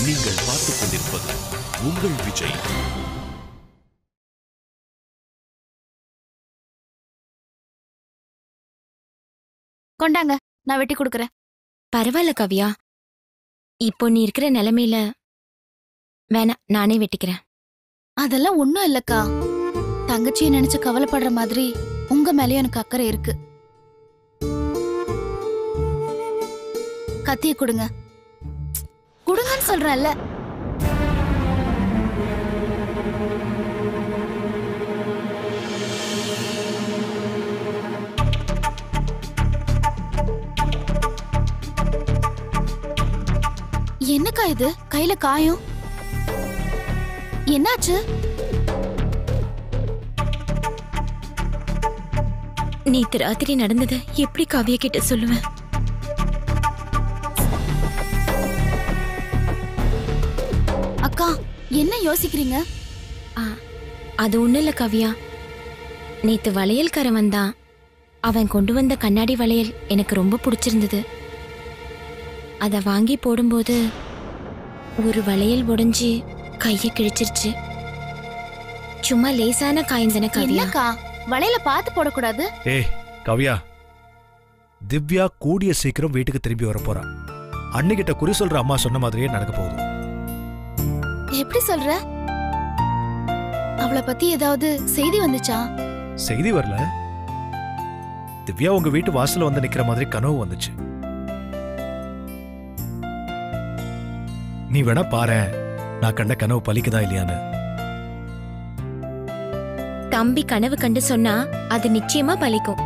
நீங்கள் பார்த்துக் கொண்டிருப்பது உங்கள் விஜய் கொண்டாங்க நான் வெட்டி கொடுக்கறேன் பரவாயில்ல கவ்யா இப்போ நீ இருக்கிற நிலைமையில வேணாம் நானே வெட்டிக்கிறேன் அதெல்லாம் ஒண்ணும் இல்லக்கா தங்கச்சியை நினைச்சு கவலைப்படுற மாதிரி உங்க மேலயும் எனக்கு அக்கறை இருக்கு கத்திய கொடுங்க கொடுங்கன்னு சொல்றேன்ல என்னக்கா இது கையில காயம் என்னாச்சு நேத்து ராத்திரி நடந்ததை எப்படி கவ்யா கிட்ட சொல்லுவேன் அக்கா என்ன யோசிக்கிறீங்க ஆ, அது ஒண்ணும் இல்ல கவ்யா நேத்து வளையல்காரன் வந்தான் அவன் கொண்டு வந்த கண்ணாடி வளையல் எனக்கு ரொம்ப பிடிச்சிருந்தது அதை வாங்கி போடும்போது ஒரு வளையல் உடைஞ்சு கையை கிழிச்சிருச்சு சும்மா லேசான காயந்தன கவ்யா என்னக்கா வளையல பார்த்து போடக்கூடாது ஏய் கவ்யா திவ்யா கூடிய சீக்கிரம் வீட்டுக்கு திரும்பி வர போறா அன்னிக்கிட்ட குறி சொல்ற அம்மா சொன்ன மாதிரியே நடக்க போகுது எப்படி சொல்ற அவளை பத்தி ஏதாவது செய்தி வந்துச்சா செய்தி வரல திவ்யா உங்க வீட்டு வாசல்ல வந்து நிக்கிற மாதிரி கனவு வந்துச்சு நீ வேணா பாரேன் நான் கண்ட கனவு பலிக்குதா இல்லையான்னு தம்பி கனவு கண்டு சொன்னா அது நிச்சயமா பலிக்கும்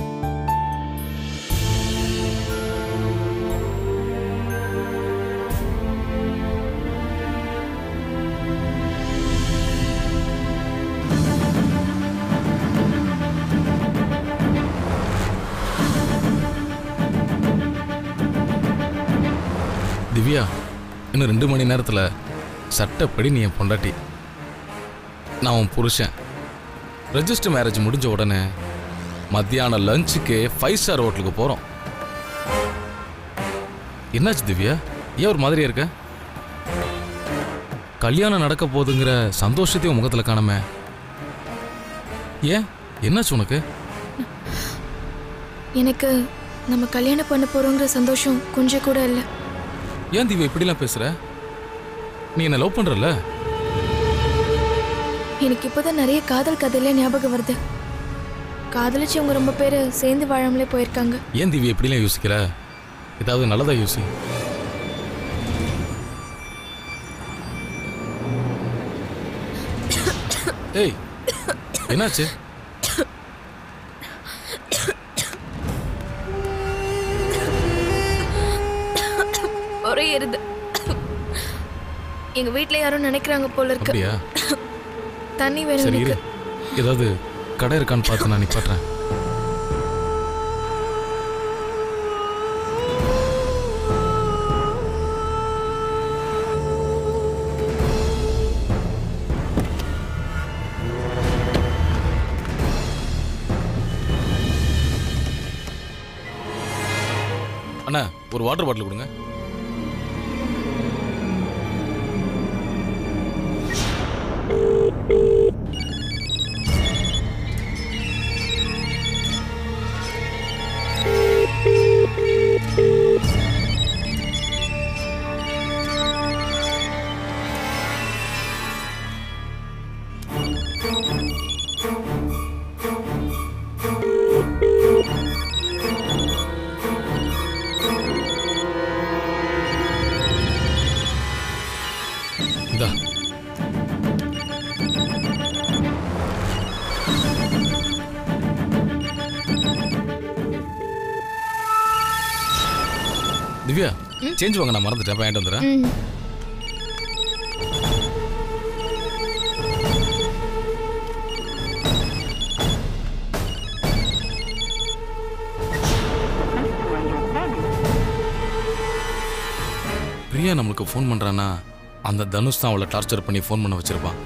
திவ்யா இன்னும் ரெண்டு மணி நேரத்தில் சட்டப்படி நீ என் பொண்டாட்டி நான் உன் புருஷன் ரெஜிஸ்டர் மேரேஜ் முடிஞ்ச உடனே மத்தியானம் லஞ்சுக்கு ஃபைவ் ஸ்டார் ஹோட்டலுக்கு போகிறோம் என்னாச்சு திவ்யா ஏன் ஒரு மாதிரியா இருக்க கல்யாணம் நடக்க போகுதுங்கிற சந்தோஷத்தையும் உன் முகத்தில் காணாம ஏன் என்னாச்சு உனக்கு எனக்கு நம்ம கல்யாணம் பண்ண போறோங்கிற சந்தோஷம் கொஞ்சம் கூட இல்லை ஏன் திவ்யா இப்படிலாம் பேசுற நீ என்ன லவ் பண்றல எனக்கு இப்போதான் நிறைய காதல் கதையில ஞாபகம் வருது காதலிச்சவங்க ரொம்ப பேர் சேர்ந்து வாழாமலே போயிருக்காங்க ஏன் திவ்யா இப்படிலாம் யோசிக்கிற ஏதாவது நல்லதா யோசி ஏய் என்னாச்சு ஒரே எருது எங்க வீட்ல யாரும் நினைக்கிறாங்க போல இருக்கு அப்படியா தண்ணி வேணும் சரி இரு எனக்கு ஏதாவது கடை இருக்கான்னு பார்த்து நான் நிப்பாட்டுறேன் அண்ணா ஒரு வாட்டர் பாட்டில் கொடுங்க இந்தா திவ்யா சேஞ்ச் வாங்க நான் மறந்துட்டேன் வாங்கிட்டு வந்துடுறேன் ம் பிரியா நம்மளுக்கு ஃபோன் பண்றானா அந்த தனுஷ் தான் அவளை டார்ச்சர் பண்ணி ஃபோன் பண்ண வச்சிருப்பான்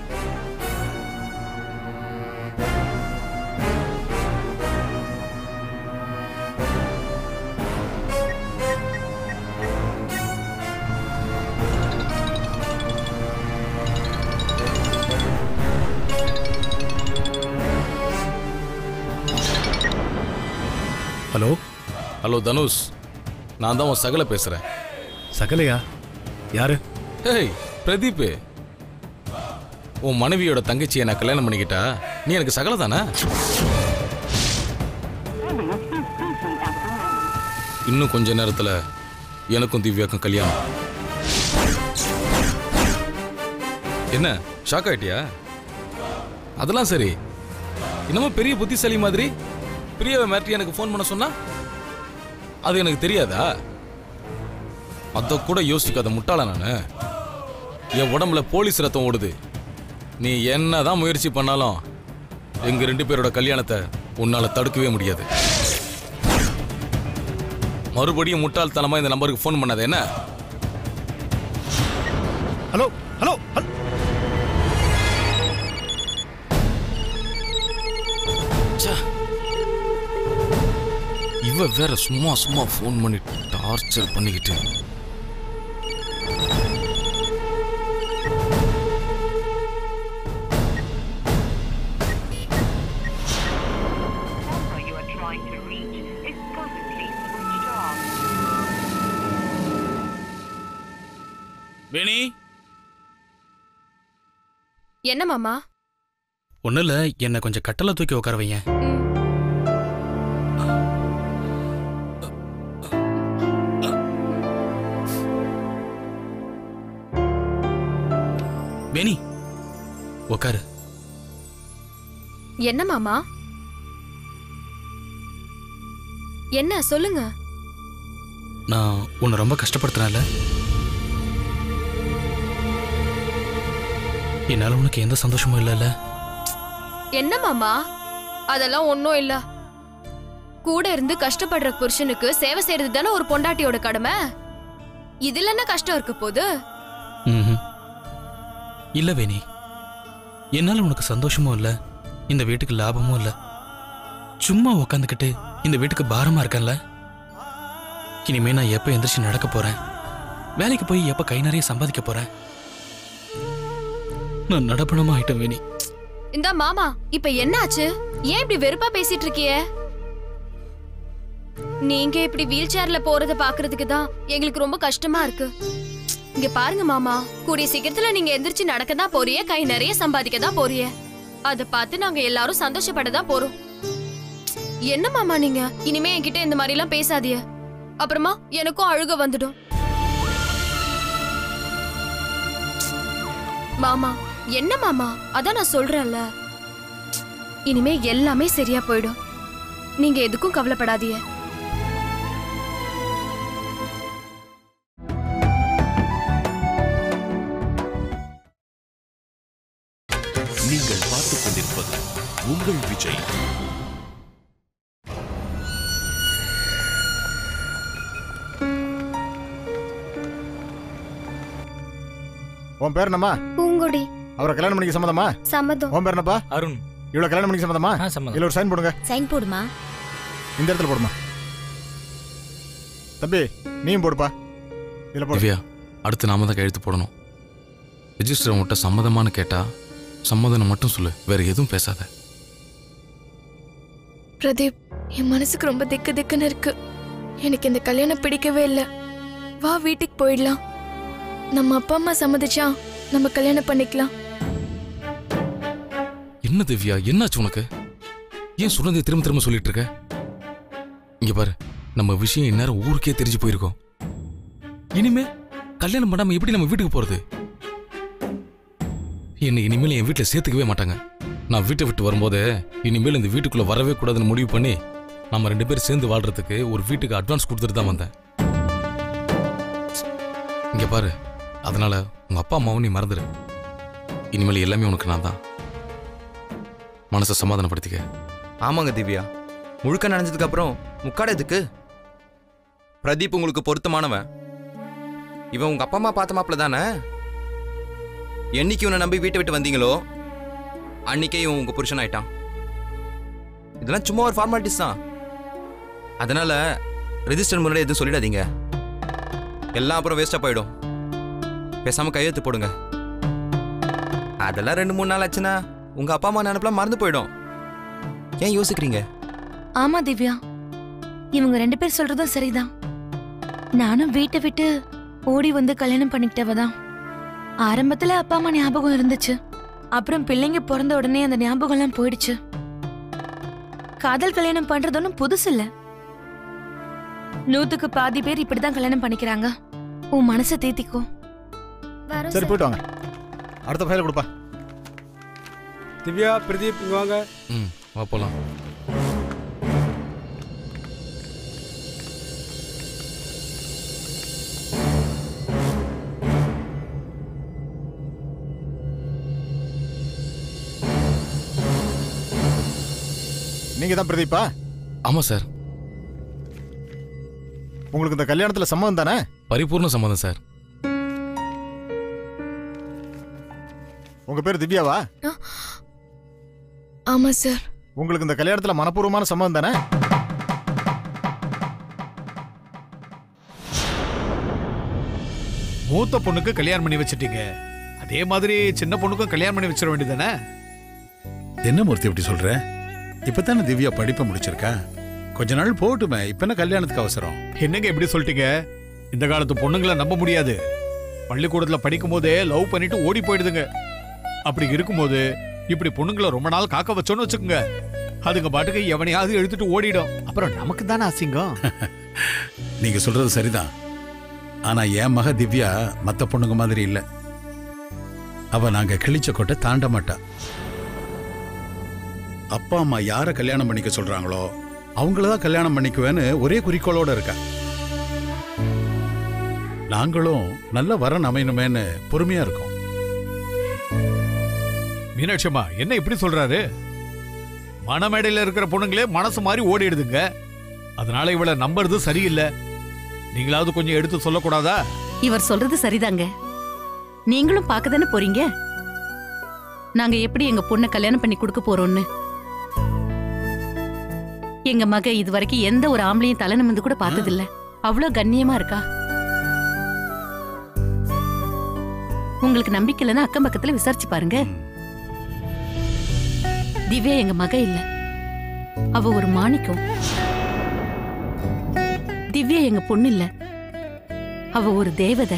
ஹலோ ஹலோ தனுஷ் நான் தான் உன் சகல பேசுறேன் சகலையா யாரு ஹேய் பிரதீப் உன் மனைவியோட தங்கச்சியை நான் கல்யாணம் பண்ணிக்கிட்டா நீ எனக்கு சகல தானே இன்னும் கொஞ்ச நேரத்துல எனக்கும் திவ்யாக்கும் கல்யாணம் என்ன ஷாக் ஆயிட்டியா அதெல்லாம் சரி என்னமோ பெரிய புத்திசாலி மாதிரி பிரியாவை மிரட்டி எனக்கு ஃபோன் பண்ண சொன்னா அது எனக்கு தெரியாதா அத கூட யோசிக்காத முட்டாள நானு என் உடம்புல போலீஸ் ரத்தம் ஓடுது நீ என்னதான் முயற்சி பண்ணாலும் எங்க ரெண்டு பேரோட கல்யாணத்தை உன்னால தடுக்கவே முடியாது மறுபடியும் முட்டாள்தனமா இந்த நம்பருக்கு ஃபோன் பண்ணாத என்ன ஹலோ ஹலோ ஹலோ ச்சே. இவ வேற சும்மா சும்மா ஃபோன் பண்ணி டார்ச்சர் பண்ணிக்கிட்டு number you are trying to reach is currently switched off. வேணி என்ன மாமா ஒன்றும் இல்லை என்னை கொஞ்சம் கட்டளை தூக்கி உட்கார வைங்க வேணி உட்காரு என்ன மாமா என்ன சொல்லுங்க நான் உன்னை ரொம்ப கஷ்டப்படுத்துறேன்ல என்னால் உனக்கு எந்த சந்தோஷமும் இல்லைல்ல என்ன மாமா அதெல்லாம் ஒன்றும் இல்ல கூட இருந்து கஷ்டப்படுற புருஷனுக்கு சேவை செய்யறது தானே ஒரு பொண்டாட்டியோட கடமை இதுல என்ன கஷ்டம் இருக்க போகுது ம்ஹும். இல்ல வேணி என்னால உனக்கு சந்தோஷமும் இல்ல இந்த வீட்டுக்கு லாபமும் இல்ல சும்மா உக்காந்துக்கிட்டு இந்த வீட்டுக்கு பாரமா இருக்கேன்ல இனிமே நான் எப்ப எந்திரிச்சு நடக்க போறேன் வேலைக்கு போய் எப்ப கை நிறைய சம்பாதிக்க போறேன் நான் நடப்பணமா ஆயிட்டேன் வேணி இந்த மாமா இப்ப என்னாச்சு ஏன் இப்படி வெறுப்பா பேசிட்டு இருக்கியே நீங்க இப்படி வீல் சேர்ல போறத பாக்குறதுக்கு தான் எங்களுக்கு ரொம்ப கஷ்டமா இருக்கு இங்க பாருங்க மாமா கூடிய சீக்கிரத்துல நீங்க எந்திரிச்சு நடக்க தான் போறிய கை நிறைய சம்பாதிக்க தான் போறிய அத பார்த்து நாங்க எல்லாரும் சந்தோஷப்பட தான் போறோம் என்ன மாமா நீங்க இனிமே என்கிட்ட இந்த மாதிரி எல்லாம் பேசாதீய அப்புறமா எனக்கும் அழுக வந்துடும் மாமா என்ன மாமா அதான் நான் சொல்றேன்ல இனிமே எல்லாமே சரியா போயிடும் நீங்க எதுக்கும் கவலைப்படாதீங்க நீங்கள் பார்த்துக் கொண்டிருப்பது உங்கள் விஜய் உன் பேர் என்னம்மா பூங்கொடி அவரை கல்யாணம் பண்ணிக்க சம்மதமா சம்மதம் உன் பேர் என்னப்பா அருண் இவ்வளவு கல்யாணம் பண்ணிக்க சம்மதமா சம்மதம் இதுல ஒரு சைன் போடுங்க சைன் போடுமா இந்த இடத்துல போடுமா தம்பி நீயும் போடுப்பா இதுல போடு திவ்யா அடுத்து நாம தான் கையெழுத்து போடணும் ரெஜிஸ்டர் உன்கிட்ட சம்மதமான்னு கேட்டா சம்மதம் மட்டும் சொல்லு வேற எதுவும் பேசாத பிரதீப் என் மனசுக்கு ரொம்ப திக்கு திக்குன்னு இருக்கு எனக்கு இந்த கல்யாணம் பிடிக்கவே இல்லை வா வீட்டுக்கு போயிடலாம் நம்ம அப்பா அம்மா சம்மதிச்சா நம்ம கல்யாணம் பண்ணிக்கலாம் என்ன திவ்யா என்னாச்சு உனக்கு ஏன் சுரந்தை திரும்ப திரும்ப சொல்லிட்டு இருக்க இங்க பாரு நம்ம விஷயம் இந்நேரம் ஊருக்கே தெரிஞ்சு போயிருக்கோம் இனிமே கல்யாணம் பண்ணாம எப்படி நம்ம வீட்டுக்கு போறது என்னை இனிமேல் என் வீட்டில் சேர்த்துக்கவே மாட்டாங்க நான் வீட்டை விட்டு வரும்போது இனிமேல் இந்த வீட்டுக்குள்ள வரவே கூடாதுன்னு முடிவு பண்ணி நம்ம ரெண்டு பேரும் சேர்ந்து வாழ்றதுக்கு ஒரு வீட்டுக்கு அட்வான்ஸ் கொடுத்துட்டு தான் வந்தேன் இங்க பாரு அதனால உங்க அப்பா அம்மாவும் நீ மறந்துடு இனிமேல் எல்லாமே உனக்கு நான் தான் மனசை சமாதானப்படுத்திக்க ஆமாங்க திவ்யா முழுக்க நனைஞ்சதுக்கு அப்புறம் முக்காடு எதுக்கு பிரதீப் உங்களுக்கு பொருத்தமானவன் இவன் உங்க அப்பா அம்மா பார்த்த மாப்பிள்ள தானே என்னைக்கு இவனை நம்பி வீட்டை விட்டு வந்தீங்களோ அன்னைக்கே இவன் உங்க புருஷன் ஆயிட்டான் இதெல்லாம் சும்மா ஒரு ஃபார்மாலிட்டிஸ் தான் அதனால ரெஜிஸ்டர் முன்னாடி எதுவும் சொல்லிடாதீங்க எல்லாம் அப்புறம் வேஸ்டா போயிடும் பேசாம கையெழுத்து போடுங்க அதெல்லாம் ரெண்டு மூணு நாள் ஆச்சுன்னா உங்க அப்பா அம்மா நினைப்பெல்லாம் மறந்து போயிடும் ஏன் யோசிக்கிறீங்க ஆமா திவ்யா இவங்க ரெண்டு பேர் சொல்றதும் சரிதான் நானும் வீட்டை விட்டு ஓடி வந்து கல்யாணம் பண்ணிக்கிட்டவ தான் ஆரம்பத்துல அப்பா அம்மா ஞாபகம் இருந்துச்சு அப்புறம் பிள்ளைங்க பிறந்த உடனே அந்த ஞாபகம் எல்லாம் போயிடுச்சு காதல் கல்யாணம் பண்றது ஒன்றும் புதுசு இல்ல நூத்துக்கு பாதி பேர் இப்படிதான் கல்யாணம் பண்ணிக்கிறாங்க உன் மனசை தேத்திக்கோ சரி போயிட்டு வாங்க அடுத்த ஃபைல கொடுப்பா திவ்யா பிரதீப் இங்க வாங்க ம் வா போலாம் நீங்க தான் பிரதீப்பா ஆமாம் சார் உங்களுக்கு இந்த கல்யாணத்துல சம்மதம் தானே பரிபூர்ண சம்மதம் சார் உங்க பேர் திவ்யாவா ஆமா சார் உங்களுக்கு இந்த கல்யாணத்துல மனப்பூர்வமான சம்மதம் தானே மூத்த பொண்ணுக்கு கல்யாணம் பண்ணி வச்சிட்டீங்க அதே மாதிரி சின்ன பொண்ணுக்கும் கல்யாணம் பண்ணி வச்சிட வேண்டியதானே என்ன மூர்த்தி இப்படி சொல்ற இப்பதானே திவ்யா படிப்பை முடிச்சிருக்கா கொஞ்ச நாள் போகட்டுமே இப்ப என்ன கல்யாணத்துக்கு அவசரம் என்னங்க இப்படி சொல்லிட்டீங்க இந்த காலத்து பொண்ணுங்களை நம்ப முடியாது பள்ளிக்கூடத்துல படிக்கும் போதே லவ் பண்ணிட்டு ஓடி போயிடுதுங்க அப்படி இருக்கும்போது இப்படி பொண்ணுங்களை ரொம்ப நாள் காக்க வச்சோன்னு வச்சுக்கோங்க அதுங்க பாட்டுக்கு எவனையாவது எடுத்துட்டு ஓடிடும் அப்புறம் நமக்கு தானே அசிங்கம் நீங்க சொல்றது சரிதான் ஆனா என் மக திவ்யா மத்த பொண்ணுங்க மாதிரி இல்ல அவ நாங்க கிழிச்ச கொட்டை தாண்ட மாட்டா அப்பா அம்மா யார கல்யாணம் பண்ணிக்க சொல்றாங்களோ அவங்கள தான் கல்யாணம் பண்ணிக்குவேன்னு ஒரே குறிக்கோளோட இருக்கா நாங்களும் நல்ல வரன் அமையணுமேன்னு பொறுமையா இருக்கோம் மீனாட்சி அம்மா என்ன இப்படி சொல்றாரு மணமேடையில இருக்கிற பொண்ணுங்களே மனசு மாதிரி ஓடிடுதுங்க அதனால இவளை நம்புறது சரியில்லை நீங்களாவது கொஞ்சம் எடுத்து சொல்லக்கூடாதா இவர் சொல்றது சரிதாங்க நீங்களும் பார்க்க தானே போறீங்க நாங்க எப்படி எங்க பொண்ணை கல்யாணம் பண்ணி கொடுக்க போறோம்னு எங்க மக இது வரைக்கும் எந்த ஒரு ஆம்பளையும் தலை நிமிந்து கூட பார்த்ததில்ல அவ்வளோ கண்ணியமா இருக்கா உங்களுக்கு நம்பிக்கை இல்லைன்னா அக்கம் பக்கத்துல விசாரிச்சு பாருங்க திவ்யா எங்க மக இல்ல அவ ஒரு மாணிக்கம் திவ்யா எங்க பொண்ணு இல்ல அவ ஒரு தேவதை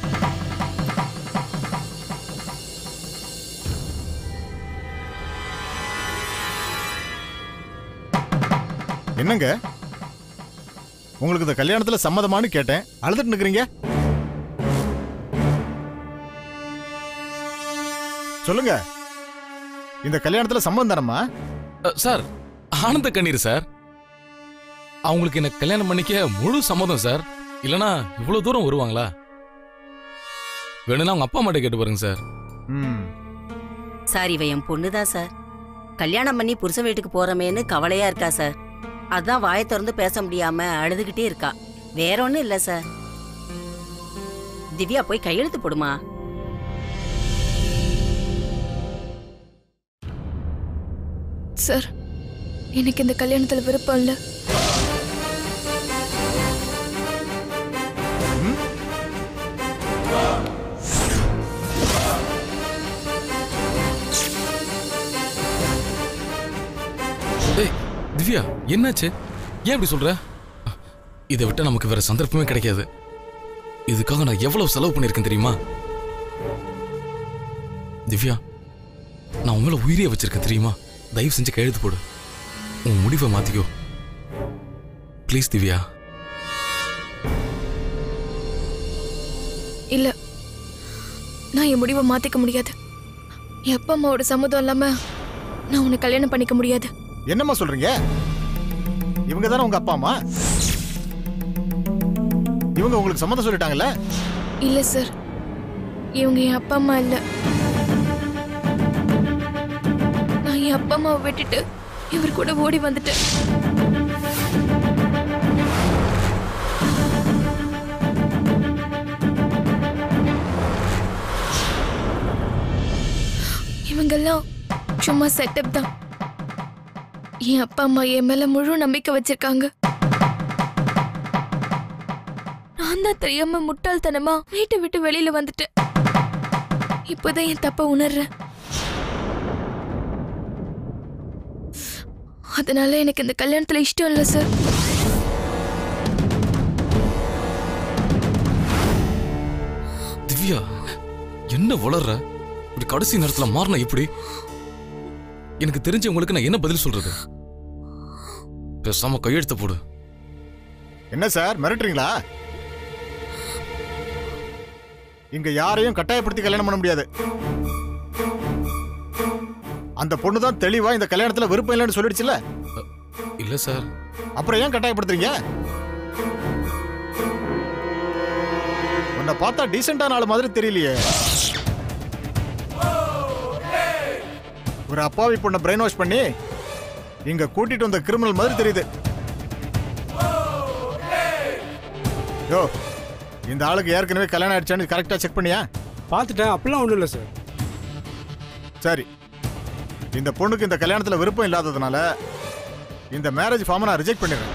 என்னங்க உங்களுக்கு இந்த கல்யாணத்துல சம்மதமான்னு கேட்டேன் அழுதுட்டு நிக்கிறீங்க சொல்லுங்க இந்த கல்யாணத்துல சம்மதம் தானம்மா அ, சார் ஆனந்த கண்ணீர் சார் அவங்களுக்கு என்ன கல்யாணம் பண்ணிக்க முழு சம்மதம் சார் இல்லனா இவ்வளவு தூரம் வருவாங்களா வேணும்னா அவங்க அப்பா அம்மாட்ட கேட்டு பாருங்க சார் சார் இவ என் பொண்ணுதான் சார் கல்யாணம் பண்ணி புருஷ வீட்டுக்கு போறமேன்னு கவலையா இருக்கா சார் அதான் வாயை திறந்து பேச முடியாம அழுதுகிட்டே இருக்கா வேற ஒண்ணும் இல்ல சார் திவ்யா போய் கையெழுத்து போடுமா சார் எனக்கு இந்த கல்யாணத்துல விருப்பம் இல்ல ஏய் திவ்யா என்னாச்சு ஏன் இப்படி சொல்ற இதை விட்டா நமக்கு வேற சந்தர்ப்பமே கிடைக்காது இதுக்காக நான் எவ்வளவு செலவு பண்ணியிருக்கேன் தெரியுமா திவ்யா நான் உங்களை உயிரியே வச்சிருக்கேன் தெரியுமா தயவு செஞ்சு கையெழுத்து போடு உன் முடிவை மாத்திக்கோ ப்ளீஸ் திவ்யா இல்ல நான் என் முடிவை மாத்திக்க முடியாது என் அப்பா அம்மாவோட சம்மதம் இல்லாம நான் உன்னை கல்யாணம் பண்ணிக்க முடியாது என்னம்மா சொல்றீங்க இவங்க தானே உங்க அப்பா அம்மா இவங்க உங்களுக்கு சம்மதம் சொல்லிட்டாங்கல்ல இல்ல சார் இவங்க என் அப்பா அம்மா இல்ல நான் என் அப்பா அம்மாவை விட்டுட்டு இவர் கூட ஓடி வந்துட்டேன் இவங்கெல்லாம் சும்மா செட்டப் தான் என் அப்பா அம்மா என் மேல முழு நம்பிக்கை வச்சிருக்காங்க நான் தான் தெரியாம முட்டாள்தனமா வீட்டை விட்டு வெளியில வந்துட்டேன் இப்போதான் என் தப்ப உணர்றேன் அதனால எனக்கு இந்த கல்யாணத்துல இஷ்டம் இல்லை சார் திவ்யா என்ன வளர்ற இப்படி கடைசி நேரத்துல மாறின எப்படி எனக்கு தெரிஞ்சவங்களுக்கு நான் என்ன பதில் சொல்றது பேசாம கையெழுத்த போடு என்ன சார் மிரட்டுறீங்களா இங்க யாரையும் கட்டாயப்படுத்தி கல்யாணம் பண்ண முடியாது அந்த பொண்ணு தான் தெளிவா இந்த கல்யாணத்துல விருப்பம் இல்லைன்னு சொல்லிடுச்சுல இல்ல சார் அப்புறம் ஏன் கட்டாயப்படுத்துறீங்க உன்னை பார்த்தா டீசென்டான ஆள் மாதிரி தெரியலையே ஒரு அப்பாவி பொண்ணை பிரெயின் வாஷ் பண்ணி இங்க கூட்டிட்டு வந்த கிரிமினல் மாதிரி தெரியுது யோ இந்த ஆளுக்கு ஏற்கனவே கல்யாணம் ஆயிடுச்சான்னு கரெக்டா செக் பண்ணியா பார்த்துட்டேன் அப்படிலாம் ஒன்றும் இல்லை சார் சரி இந்த பொண்ணுக்கு இந்த கல்யாணத்துல விருப்பம் இல்லாததுனால இந்த மேரேஜ் ஃபார்மை நான் ரிஜெக்ட் பண்ணிடுறேன்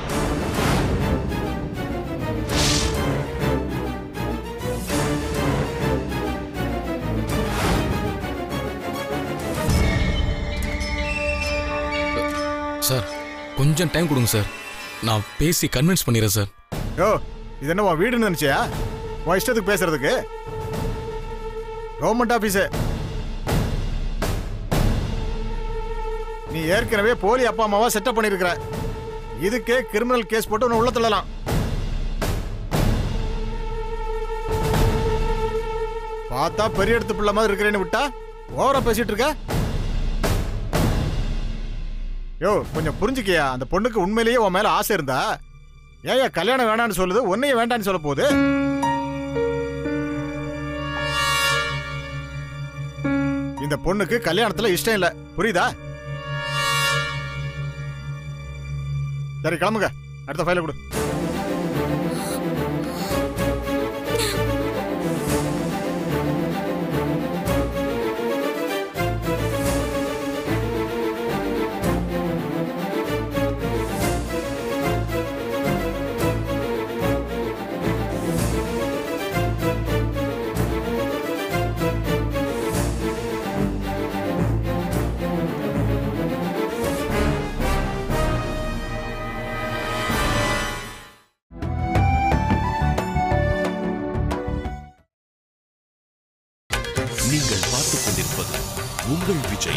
சார் கொஞ்சம் டைம் கொடுங்க சார் நான் பேசி கன்வின்ஸ் பண்ணிடுறேன் சார் யோ இது என்ன உன் வீடுன்னு நினைச்சியா உன் இஷ்டத்துக்கு பேசுறதுக்கு கவர்மெண்ட் ஆபீஸ் நீ ஏற்கனவே போலி அப்பா அம்மாவா செட்டப் பண்ணிருக்கிற இதுக்கே கிரிமினல் கேஸ் போட்டு உன்னை உள்ள தள்ளலாம் பார்த்தா பெரிய இடத்து பிள்ளை மாதிரி இருக்கிறேன்னு விட்டா ஓவரா பேசிட்டு இருக்க யோ கொஞ்சம் புரிஞ்சுக்கியா அந்த பொண்ணுக்கு உண்மையிலேயே உன் மேல ஆசை இருந்தா ஏயா கல்யாணம் வேணான்னு சொல்லுது உன்னையும் வேண்டான்னு சொல்ல போகுது இந்த பொண்ணுக்கு கல்யாணத்துல இஷ்டம் இல்ல புரியுதா சரி கிளம்புங்க அடுத்த ஃபைல கொடு நீங்கள் பார்த்துக் கொண்டிருப்பது உங்கள் விஜய்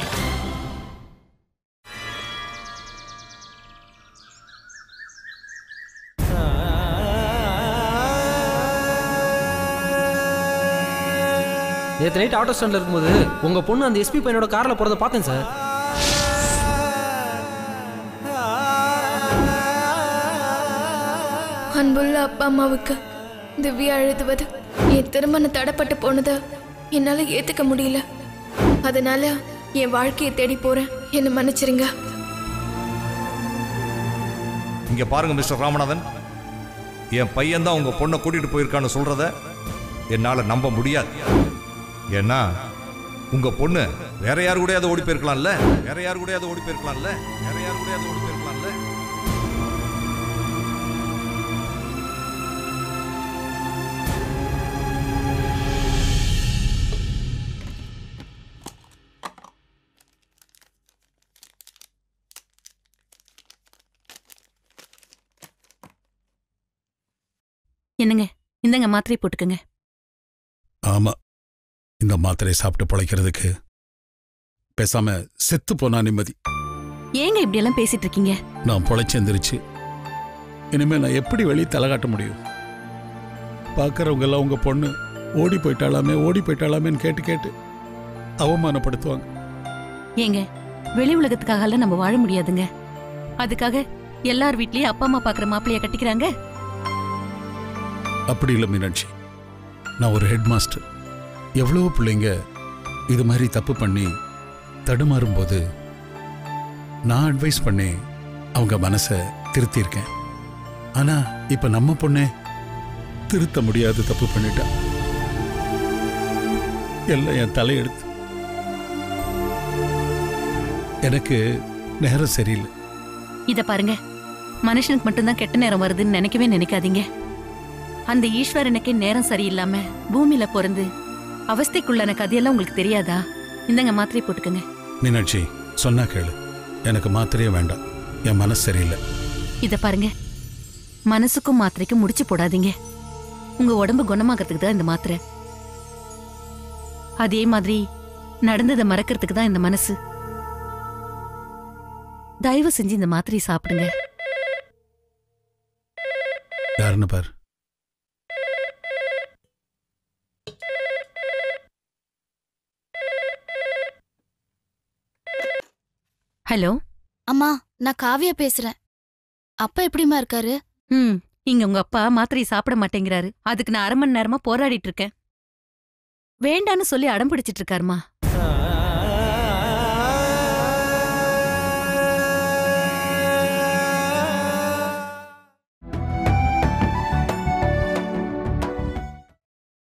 நேற்று நைட் ஆட்டோ ஸ்டாண்டில் இருக்கும்போது உங்கள் பொண்ணு அந்த எஸ்பி பையனோட காரில் போகிறத பார்த்தேன் சார் அன்புள்ள அப்பா அம்மாவுக்கு திவ்யா அழுதுவது என் திருமணம் தடைப்பட்டு போனதை என்னால ஏத்துக்க முடியல அதனால என் வாழ்க்கையை தேடி போறேன் என்ன மன்னிச்சிருங்க இங்க பாருங்க மிஸ்டர் ராமநாதன் என் பையன் தான் உங்க பொண்ணை கூட்டிட்டு போயிருக்கான்னு சொல்றத என்னால நம்ப முடியாது ஏன்னா உங்க பொண்ணு வேற யாரு கூடயாவது ஓடி போயிருக்கலாம்ல வேற யாரு கூடயாவது ஓடி போயிருக்கலாம்ல வேற யாரு கூடயாவது ஓடி போயிருக்கலாம்ல என்னங்க இந்தங்க மாத்திரை போட்டுக்கங்க ஆமா இந்த மாத்திரையை சாப்பிட்டு பிழைக்கிறதுக்கு பேசாம செத்து போனா நிம்மதி ஏங்க இப்படி எல்லாம் பேசிட்டு இருக்கீங்க நான் பொழைச்செந்திருச்சு இனிமே நான் எப்படி வெளியே தலை காட்ட முடியும் பார்க்கறவங்க எல்லாம் உங்க பொண்ணு ஓடி போயிட்டாலாமே ஓடி போயிட்டாலாமேன்னு கேட்டு கேட்டு அவமானப்படுத்துவாங்க ஏங்க வெளி உலகத்துக்காகலாம் நம்ம வாழ முடியாதுங்க அதுக்காக எல்லார் வீட்லயும் அப்பா அம்மா பாக்குற மாப்பிளைய கட்டிக்கிறாங்க அப்படி இல்லை மீனாட்சி நான் ஒரு ஹெட் மாஸ்டர் எவ்வளவோ பிள்ளைங்க இது மாதிரி தப்பு பண்ணி தடுமாறும்போது நான் அட்வைஸ் பண்ணி அவங்க மனசை திருத்தியிருக்கேன் ஆனா இப்ப நம்ம பொண்ணே திருத்த முடியாத தப்பு பண்ணிட்டா எல்லாம் என் தலையெடுத்து எனக்கு நேரம் சரியில்லை இத பாருங்க மனுஷனுக்கு மட்டும்தான் கெட்ட நேரம் வருதுன்னு நினைக்கவே நினைக்காதீங்க அந்த ஈஸ்வரனுக்கே நேரம் சரியில்லாம பூமியில பிறந்து அவஸ்தைக்குள்ளான கதையெல்லாம் உங்களுக்கு தெரியாதா இந்தங்க மாத்திரை போட்டுக்கங்க மீனாட்சி சொன்னா கேளு எனக்கு மாத்திரையே வேண்டாம் என் மனசு சரியில்லை இத பாருங்க மனசுக்கும் மாத்திரைக்கும் முடிச்சு போடாதீங்க உங்க உடம்பு குணமாகறதுக்கு தான் இந்த மாத்திரை அதே மாதிரி நடந்ததை மறக்கிறதுக்கு தான் இந்த மனசு தயவு செஞ்சு இந்த மாத்திரை சாப்பிடுங்க யாருன்னு பார் ஹலோ அம்மா நான் காவியா பேசுறேன் அப்பா எப்படிம்மா இருக்காரு ம் இங்க உங்க அப்பா மாத்திரையை சாப்பிட மாட்டேங்கிறாரு அதுக்கு நான் அரை மணி நேரமா போராடிட்டு இருக்கேன் வேண்டான்னு சொல்லி அடம் பிடிச்சிட்டு இருக்காருமா